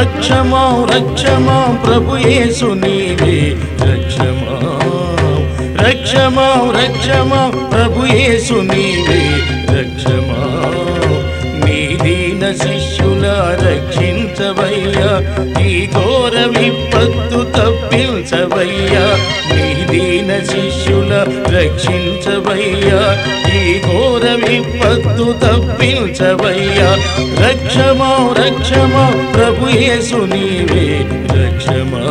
రక్షమా రక్షమా ప్రభు యేసు నీవే రక్షమా రక్షమా రక్షమా ప్రభు యేసు నీవే రక్షమా నీ దీన శిష్యుల రక్షించవయ్యా ఈ ఘోర విపత్తు తప్పించవయ్యా నీ దీన శిష్యుల రక్షించవయ్యా ఈ ఘోర విపత్తు తప్పించవయ్యా రక్షమా రక్షమా ప్రభు యేసు నీవే రక్షమా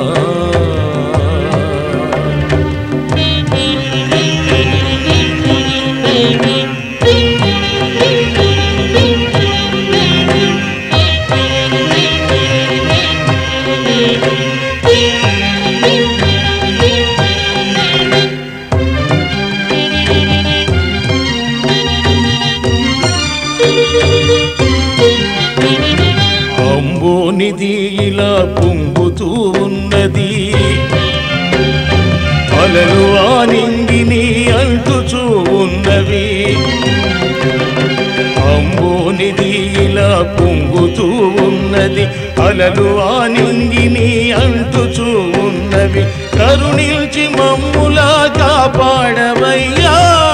అంబోనిది ఇలా పొంగుతూ ఉన్నది అలలు ఆనింగిని అంటుచూ ఉన్నవి అంబోనిది ఇలా పొంగుతూ ఉన్నది అలలు ఆనింగిని అంటుచూ ఉన్నవి కరుణించి మమ్ములా కాపాడవయ్యా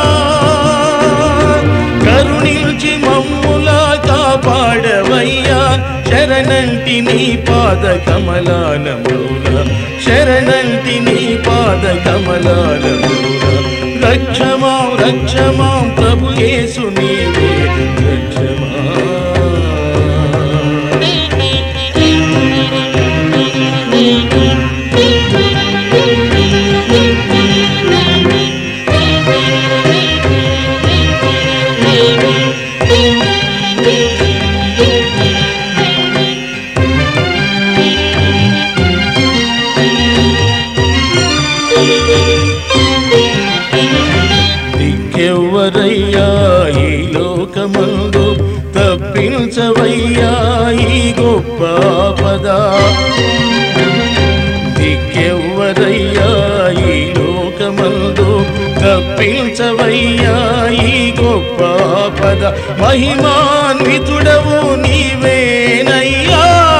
కరుణించి మమ్ములా కాపాడవయ్యా శరణంటి నీ పాద కమలాల మూల శరణంటి నీ పాద కమలాల మూల రక్షమా రక్షమా ప్రభు యేసు నీవే రక్షమా దిక్కెవ్వరయ్యా ఈ లోకమందు తప్పించవయ్యా ఈ గొప్ప పద దిక్కెవ్వరయ్యా ఈ లోకమందు తప్పించవయ్యా ఈ గొప్ప పద మహిమాన్వితుడవు నీవేనయ్యా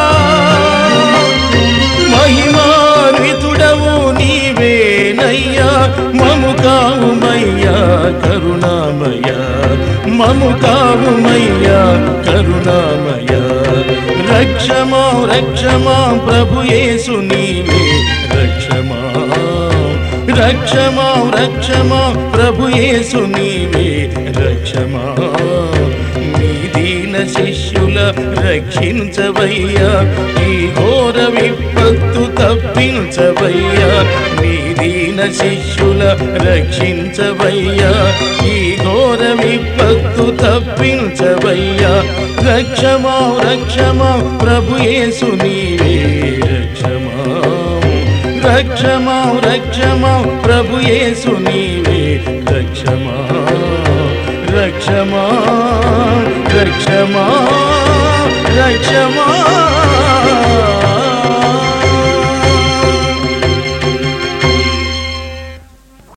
మహిమాన్వితుడవు నీవేనయ్యా మము కావుమయ్యా కరుణామయ మము కావుమయ్యా కరుణామయ రక్షమా రక్షమా ప్రభు యేసు నీవే రక్షమా రక్షమా రక్షమా ప్రభు యేసు నీవే రక్షమా నీ దీన శిష్యుల రక్షించవయ్యా ఈ ఘోర విపత్తు తప్పించవయ్యా నీ దీన శిష్యుల రక్షించవయ్యా ఈ ఘోర విపత్తు తప్పించవయ్యా రక్షమా రక్షమా ప్రభు యేసు నీవే రక్షమా రక్షమా రక్షమా ప్రభు యేసు నీవే రక్షమా రక్షమా రక్షమా రక్షమా